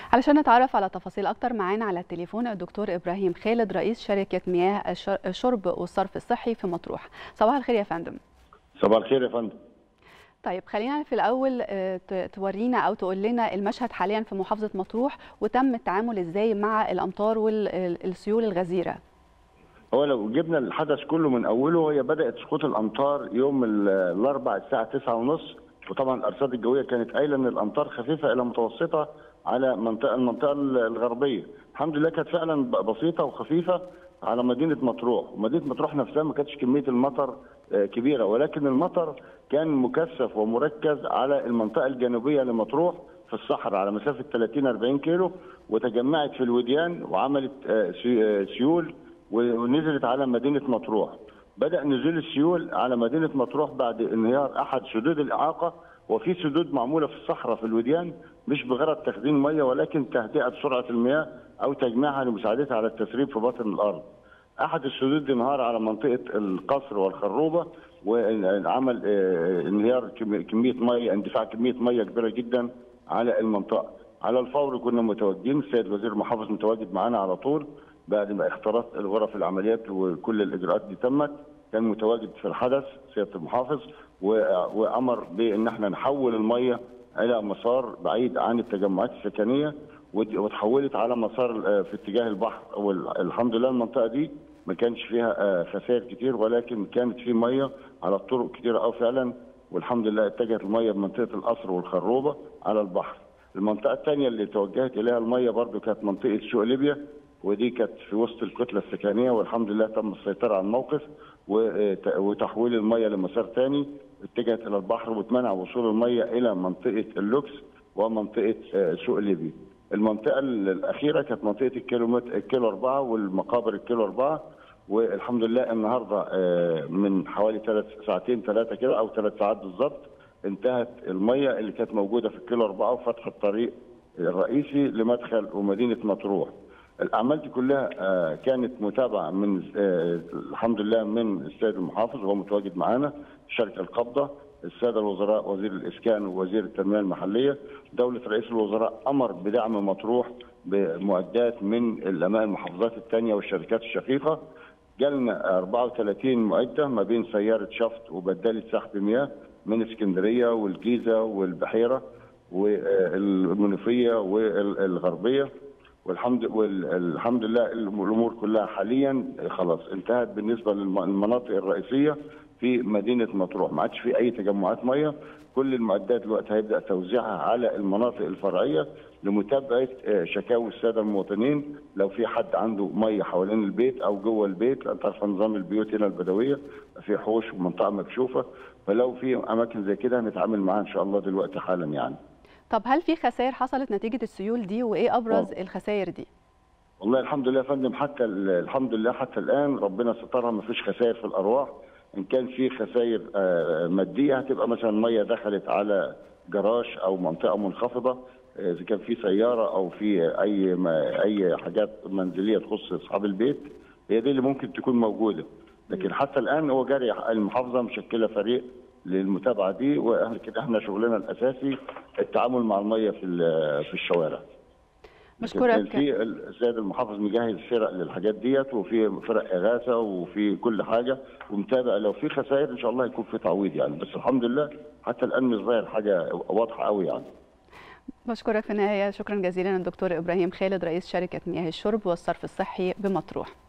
علشان نتعرف على تفاصيل اكتر معانا على التليفون الدكتور ابراهيم خالد رئيس شركه مياه الشرب والصرف الصحي في مطروح صباح الخير يا فندم صباح الخير يا فندم طيب خلينا في الاول تورينا او تقول لنا المشهد حاليا في محافظه مطروح وتم التعامل ازاي مع الامطار والسيول الغزيره هو لو جبنا الحدث كله من اوله هي بدات سقوط الامطار يوم الاربعاء الساعه 9:30 وطبعا الارصاد الجويه كانت قايله ان الامطار خفيفه الى متوسطه على منطقه المنطقه الغربيه الحمد لله كانت فعلا بسيطه وخفيفه على مدينه مطروح ومدينه مطروح نفسها ما كانتش كميه المطر كبيره ولكن المطر كان مكثف ومركز على المنطقه الجنوبيه لمطروح في الصحراء على مسافه 30 40 كيلو وتجمعت في الوديان وعملت سيول ونزلت على مدينه مطروح بدا نزول السيول على مدينه مطروح بعد انهيار احد سدود الاعاقه وفي سدود معموله في الصحراء في الوديان مش بغرض تخزين ميه ولكن تهدئه سرعه المياه او تجميعها لمساعدتها على التسريب في باطن الارض. احد السدود دي انهار على منطقه القصر والخروبه وعمل انهيار كميه ميه اندفاع كميه ميه كبيره جدا على المنطقه. على الفور كنا متواجدين السيد وزير المحافظ متواجد معانا على طول بعد ما اخترت الغرف العمليات وكل الاجراءات دي تمت كان متواجد في الحدث سياده المحافظ وامر بان احنا نحول الميه الى مسار بعيد عن التجمعات السكنيه وتحولت على مسار في اتجاه البحر والحمد لله المنطقه دي ما كانش فيها خسائر كتير ولكن كانت في ميه على الطرق كتيره قوي فعلا والحمد لله اتجهت الميه بمنطقه القصر والخروبه على البحر. المنطقه الثانيه اللي توجهت اليها الميه برضو كانت منطقه سوق ليبيا ودي كانت في وسط الكتله السكنيه والحمد لله تم السيطره على الموقف وتحويل الميه لمسار ثاني اتجهت الى البحر واتمنع وصول الميه الى منطقه اللوكس ومنطقه سوق ليبيا. المنطقه الاخيره كانت منطقه الكيلومتر الكيلو 4 والمقابر الكيلو 4 والحمد لله النهارده من حوالي ثلاث ساعتين ثلاثه كده او ثلاث ساعات بالظبط انتهت الميه اللي كانت موجوده في الكيلو 4 وفتح الطريق الرئيسي لمدخل ومدينه مطروح. الاعمال دي كلها كانت متابعه من الحمد لله من السيد المحافظ وهو متواجد معانا شركه القبضه الساده الوزراء وزير الاسكان ووزير التنميه المحليه دوله رئيس الوزراء امر بدعم مطروح بمعدات من الاماء المحافظات الثانيه والشركات الشقيقه جالنا 34 معده ما بين سياره شفط وبداله سحب مياه من اسكندريه والجيزه والبحيره والمنوفيه والغربيه والحمد والحمد لله الامور كلها حاليا خلاص انتهت بالنسبه للمناطق الرئيسيه في مدينه مطروح ما عادش في اي تجمعات ميه كل المعدات دلوقتي هيبدا توزيعها على المناطق الفرعيه لمتابعه شكاوي الساده المواطنين لو في حد عنده ميه حوالين البيت او جوه البيت انت عارف نظام البيوت هنا البدويه في حوش ومنطقه مكشوفه فلو في اماكن زي كده هنتعامل معاها ان شاء الله دلوقتي حالا يعني طب هل في خسائر حصلت نتيجه السيول دي وايه ابرز أوه. الخسائر دي والله الحمد لله يا فندم حتى الحمد لله حتى الان ربنا سترها ما فيش خسائر في الارواح ان كان في خسائر ماديه هتبقى مثلا ميه دخلت على جراج او منطقه منخفضه اذا كان في سياره او في اي ما اي حاجات منزليه تخص اصحاب البيت هي دي اللي ممكن تكون موجوده لكن حتى الان هو جاري المحافظه مشكله فريق للمتابعه دي واحنا كده احنا شغلنا الاساسي التعامل مع الميه في في الشوارع. بشكرك في السيد المحافظ مجهز فرق للحاجات ديت وفي فرق اغاثه وفي كل حاجه ومتابع لو في خسائر ان شاء الله يكون في تعويض يعني بس الحمد لله حتى الان مش ظاهر حاجه واضحه قوي يعني. بشكرك في النهايه شكرا جزيلا الدكتور ابراهيم خالد رئيس شركه مياه الشرب والصرف الصحي بمطروح.